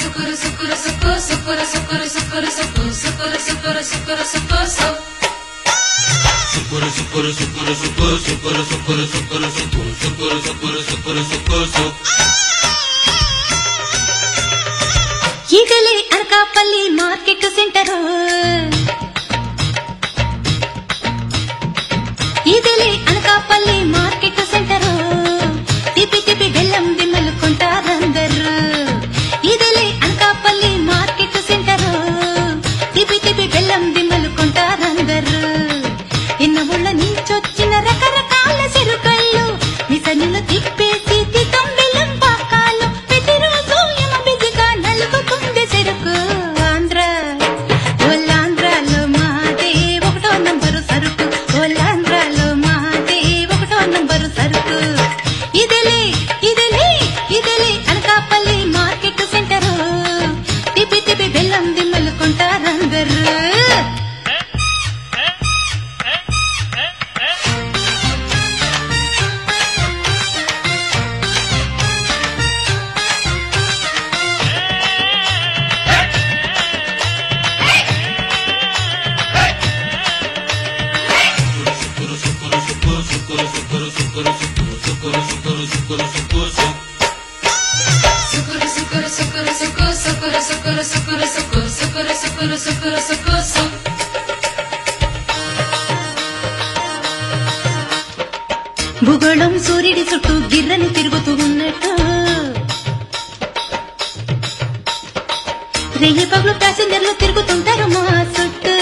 Socorro, socorro, socorro, socorro, socorro, socorro, socorro, socorro, socorro, socorro, socorro, socorro. Socorro, socorro, socorro, socorro, socorro, socorro, socorro, socorro, socorro, socorro, socorro, socorro, socorro. ఈగలే Anakapalli market centre ఈగలే Anakapalli market centre తిప్పి తిప్పి బెల్లం దిమ్మలు కొంటారందరు ఈగలే Anakapalli market centre తిప్పి తిప్పి బెల్లం దిమ్మలు కొంటారందరు ఎన్న ఊళ్ళ నుంచొచ్చిన రకరకాల చెరుకళ్ళు మిసనులు తిప్పేసి తితం బెల్లం పాకాలు ప్రతిరోజు యమ బిజిగా నలుగుతుంది చెరుకు ఆంధ్ర ఓలాంధ్రాలో మాదే ఒకటో నంబరు సరుకు ఓలాంధ్రాలో మాదే ఒకటో నంబరు సరుకు ఇదిలే ఇదిలే ఇదిలే అనకాపల్లి మార్కెట్ సెంటర్ తిప్పి తిప్పి బెల్లం దిమ్మలు కొంటారందరూ Socorro, socorro, socorro, socorro, socorro, socorro, socorro, socorro, socorro, socorro, socorro, socorro. Socorro, socorro, socorro, socorro, socorro, socorro, socorro, socorro, socorro, socorro, socorro, socorro, socorro. భూగోళం సూర్యుడి చుట్టూ గిర్రని తిరుగుతూ ఉన్నట్టు రెయ్యి పగులు ప్యాసింజర్లు తిరుగుతుంటారు మా చుట్టూ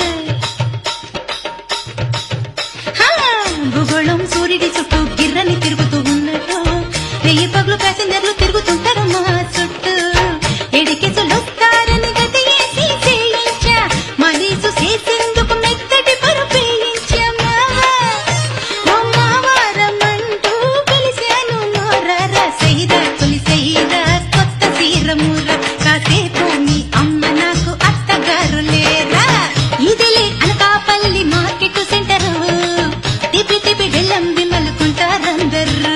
హా! భూగోళం సూర్యుడి చుట్టూ గిర్రని తిరుగుతూ ఉన్నట్టు రెయ్యి పగులు ప్యాసింజర్లు తిరుగుతుంటారు మా చుట్టూ ఎడికెసులొస్తారని గతి వేసి చేయించా మలీసు చేసేందుకు మెత్తటి పరుపేయించా మావా అమ్మవారమంటూ పిలిచాను నోరారా సైరా కొలిసైరా కొత్త సీరముర కాసేపు మీ అమ్మ నాకు అత్తగారు లేరా ఇదిలే అనకాపల్లి మార్కెట్ సెంటర్ తిప్పి తిప్పి బెల్లం దిమ్మలుకుంటారందరూ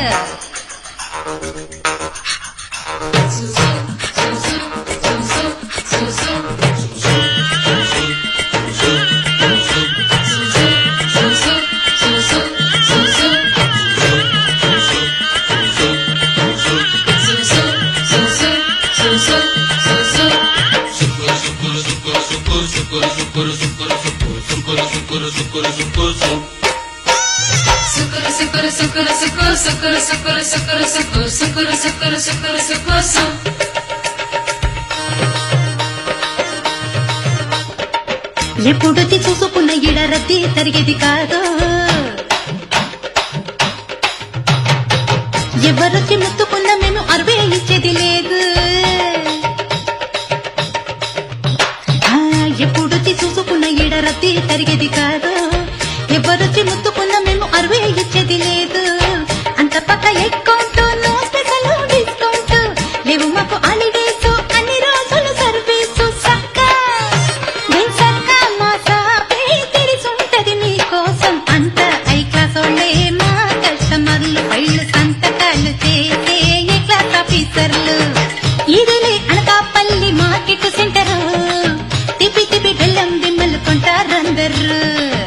Socorro, socorro, socorro, socorro, socorro, socorro, socorro, socorro, socorro, socorro, socorro, socorro, socorro. Socorro, socorro, socorro, socorro, socorro, socorro, socorro, socorro, socorro, socorro, socorro, socorro, socorro. ఎప్పుడొచ్చి చూసుకున్న ఇడ రద్దీ తరిగేది కాదు ఎవరొచ్చి ముత్తుకున్న మేము అరవే ఇచ్చేది లేదు ఆ, ఎప్పుడొచ్చి చూసుకున్న ఇడ రద్దీ తరిగేది కాదు ఎవరొచ్చి ముత్తుకున్న మేము అరవే ఇచ్చేది లేదు అంత పక్క ఎక్కౌంట్ నో స్పెషల్ డిస్కౌంట్ లేవు మాకు హాలిడేస్ అన్ని రోజులు సర్వీసు సక్క నేను సక్క మా సాపే తెరిసుంటది మీకోసం అంత ఐ క్లాస్ వాళ్ళే మా కస్టమర్లు ఫైళ్ళు సంతకాలు చేసే ఏ క్లాస్ ఆఫీసర్లు ఇదిలే అనకాపల్లి మార్కెట్ సెంటర్ తిప్పి తిప్పి బెల్లం దిమ్మలు కొంటారందరూ